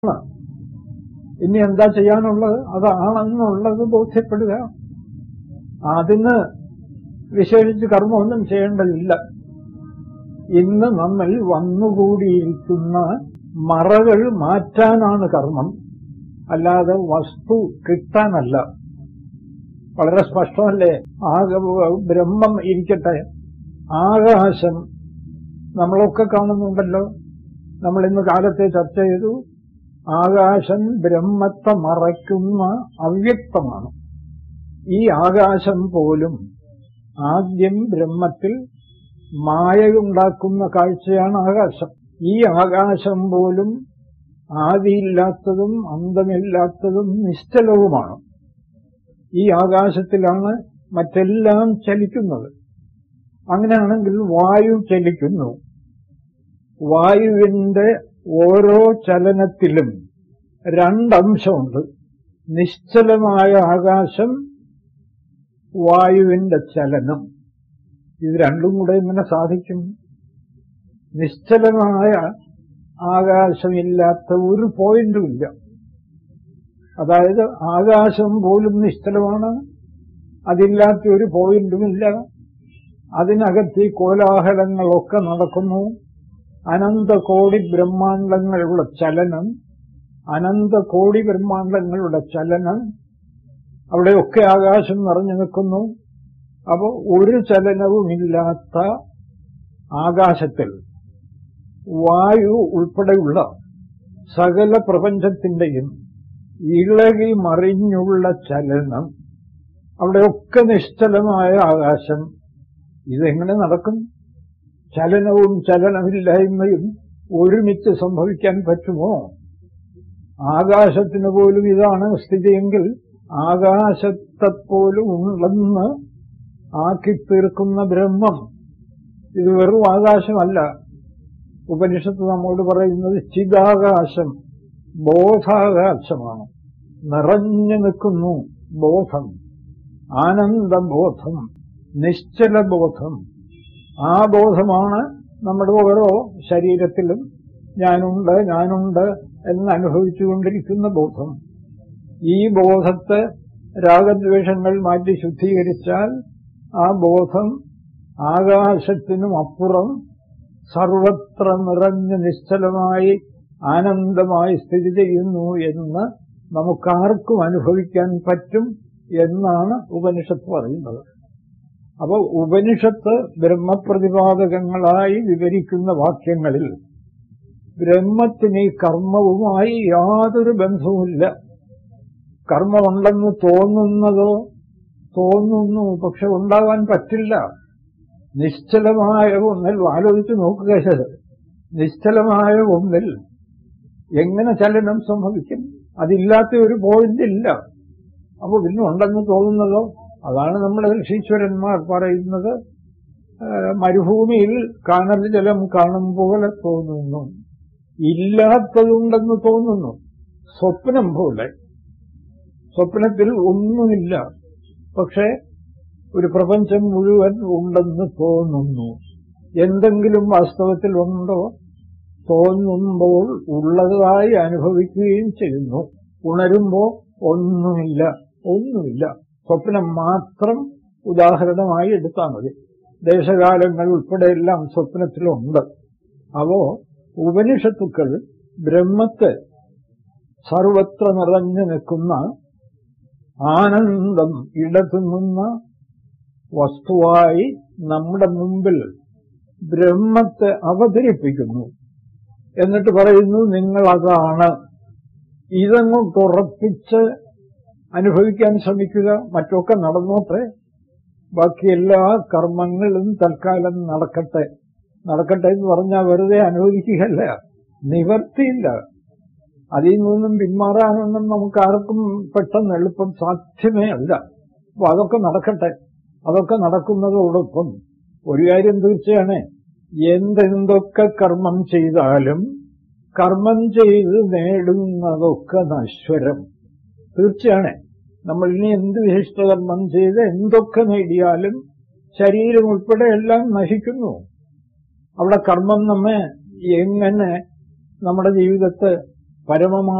ഇനി എന്താ ചെയ്യാനുള്ളത് അതാണെന്നുള്ളത് ബോധ്യപ്പെടുക അതിന് വിശേഷിച്ച് കർമ്മമൊന്നും ചെയ്യേണ്ടതില്ല ഇന്ന് നമ്മൾ വന്നുകൂടിയിരിക്കുന്ന മറകൾ മാറ്റാനാണ് കർമ്മം അല്ലാതെ വസ്തു കിട്ടാനല്ല വളരെ സ്പഷ്ടമല്ലേ ആക ബ്രഹ്മം ഇരിക്കട്ടെ ആകാശം നമ്മളൊക്കെ കാണുന്നുണ്ടല്ലോ നമ്മൾ ഇന്ന് കാലത്തെ ചർച്ച ചെയ്തു ആകാശം ബ്രഹ്മത്തെ മറയ്ക്കുന്ന അവ്യക്തമാണ് ഈ ആകാശം പോലും ആദ്യം ബ്രഹ്മത്തിൽ മായയുണ്ടാക്കുന്ന കാഴ്ചയാണ് ആകാശം ഈ ആകാശം പോലും ആദിയില്ലാത്തതും അന്തമില്ലാത്തതും നിശ്ചലവുമാണ് ഈ ആകാശത്തിലാണ് മറ്റെല്ലാം ചലിക്കുന്നത് അങ്ങനെയാണെങ്കിൽ വായു ചലിക്കുന്നു വായുവിന്റെ ഓരോ ചലനത്തിലും രണ്ടംശമുണ്ട് നിശ്ചലമായ ആകാശം വായുവിന്റെ ചലനം ഇത് രണ്ടും കൂടെ എങ്ങനെ സാധിക്കും നിശ്ചലമായ ആകാശമില്ലാത്ത ഒരു പോയിന്റും ഇല്ല അതായത് ആകാശം പോലും നിശ്ചലമാണ് അതില്ലാത്ത ഒരു പോയിന്റുമില്ല അതിനകത്ത് ഈ കോലാഹലങ്ങളൊക്കെ നടക്കുന്നു അനന്തകോടി ബ്രഹ്മാണ്ടങ്ങളുടെ ചലനം അനന്തകോടി ബ്രഹ്മാണ്ടങ്ങളുടെ ചലനം അവിടെയൊക്കെ ആകാശം നിറഞ്ഞു നിൽക്കുന്നു അപ്പോൾ ഒരു ചലനവുമില്ലാത്ത ആകാശത്തിൽ വായു ഉൾപ്പെടെയുള്ള സകല പ്രപഞ്ചത്തിന്റെയും ഇളകി മറിഞ്ഞുള്ള ചലനം അവിടെയൊക്കെ നിശ്ചലമായ ആകാശം ഇതെങ്ങനെ നടക്കും ചലനവും ചലനമില്ലായ്മയും ഒരുമിച്ച് സംഭവിക്കാൻ പറ്റുമോ ആകാശത്തിന് പോലും ഇതാണ് സ്ഥിതിയെങ്കിൽ ആകാശത്തെപ്പോലും ഉണ്ടെന്ന് ആക്കി തീർക്കുന്ന ബ്രഹ്മം ഇത് വെറും ആകാശമല്ല ഉപനിഷത്ത് നമ്മോട് പറയുന്നത് ചിതാകാശം ബോധാകാശമാണ് നിറഞ്ഞു നിൽക്കുന്നു ബോധം ആനന്ദബോധം നിശ്ചലബോധം ആ ബോധമാണ് നമ്മുടെ ഓരോ ശരീരത്തിലും ഞാനുണ്ട് ഞാനുണ്ട് എന്ന് അനുഭവിച്ചുകൊണ്ടിരിക്കുന്ന ബോധം ഈ ബോധത്തെ രാഗദ്വേഷങ്ങൾ മാറ്റി ശുദ്ധീകരിച്ചാൽ ആ ബോധം ആകാശത്തിനും അപ്പുറം സർവത്ര നിറഞ്ഞ് നിശ്ചലമായി ആനന്ദമായി സ്ഥിതി ചെയ്യുന്നു എന്ന് നമുക്കാർക്കും അനുഭവിക്കാൻ പറ്റും എന്നാണ് ഉപനിഷത്ത് പറയുന്നത് അപ്പോൾ ഉപനിഷത്ത് ബ്രഹ്മപ്രതിപാദകങ്ങളായി വിവരിക്കുന്ന വാക്യങ്ങളിൽ ബ്രഹ്മത്തിന് ഈ കർമ്മവുമായി യാതൊരു ബന്ധവുമില്ല കർമ്മമുണ്ടെന്ന് തോന്നുന്നതോ തോന്നുന്നു പക്ഷെ ഉണ്ടാകാൻ പറ്റില്ല നിശ്ചലമായ ഒന്നിൽ ആലോചിച്ച് നോക്കുക നിശ്ചലമായ ഒന്നിൽ എങ്ങനെ ചലനം സംഭവിക്കും അതില്ലാത്ത ഒരു പോയിന്റ് ഇല്ല അപ്പൊ പിന്നെ ഉണ്ടെന്ന് തോന്നുന്നതോ അതാണ് നമ്മുടെ ഋഷീശ്വരന്മാർ പറയുന്നത് മരുഭൂമിയിൽ കാനൽ ജലം കാണും പോലെ തോന്നുന്നു ഇല്ലാത്തതുണ്ടെന്ന് തോന്നുന്നു സ്വപ്നം പോലെ സ്വപ്നത്തിൽ ഒന്നുമില്ല പക്ഷെ ഒരു പ്രപഞ്ചം മുഴുവൻ ഉണ്ടെന്ന് തോന്നുന്നു എന്തെങ്കിലും വാസ്തവത്തിൽ ഉണ്ടോ തോന്നുമ്പോൾ ഉള്ളതായി അനുഭവിക്കുകയും ചെയ്യുന്നു ഉണരുമ്പോ ഒന്നുമില്ല ഒന്നുമില്ല സ്വപ്നം മാത്രം ഉദാഹരണമായി എടുത്താൽ മതി ദേശകാലങ്ങൾ ഉൾപ്പെടെ എല്ലാം സ്വപ്നത്തിലുണ്ട് അപ്പോ ഉപനിഷത്തുക്കൾ ബ്രഹ്മത്തെ സർവത്ര നിറഞ്ഞു നിൽക്കുന്ന ആനന്ദം ഇടതുങ്ങുന്ന വസ്തുവായി നമ്മുടെ മുമ്പിൽ ബ്രഹ്മത്തെ അവതരിപ്പിക്കുന്നു എന്നിട്ട് പറയുന്നു നിങ്ങൾ അതാണ് ഇതങ്ങോട്ട് ഉറപ്പിച്ച് അനുഭവിക്കാൻ ശ്രമിക്കുക മറ്റൊക്കെ നടന്നോട്ടെ ബാക്കി എല്ലാ കർമ്മങ്ങളും തൽക്കാലം നടക്കട്ടെ നടക്കട്ടെ എന്ന് പറഞ്ഞാൽ വെറുതെ അനുവദിക്കുകയല്ല നിവർത്തിയില്ല അതിൽ നിന്നും പിന്മാറാനൊന്നും നമുക്ക് ആർക്കും പെട്ടെന്ന് എളുപ്പം സാധ്യമേ അല്ല അപ്പൊ അതൊക്കെ നടക്കട്ടെ അതൊക്കെ നടക്കുന്നതോടൊപ്പം ഒരു കാര്യം തീർച്ചയാണ് എന്തെന്തൊക്കെ കർമ്മം ചെയ്താലും കർമ്മം ചെയ്ത് നേടുന്നതൊക്കെ നശ്വരം തീർച്ചയാണ് നമ്മൾ ഇനി എന്ത് വിശിഷ്ടകർമ്മം ചെയ്ത് എന്തൊക്കെ നേടിയാലും ശരീരം ഉൾപ്പെടെ എല്ലാം നശിക്കുന്നു അവിടെ കർമ്മം നമ്മെ എങ്ങനെ നമ്മുടെ ജീവിതത്തെ പരമമായ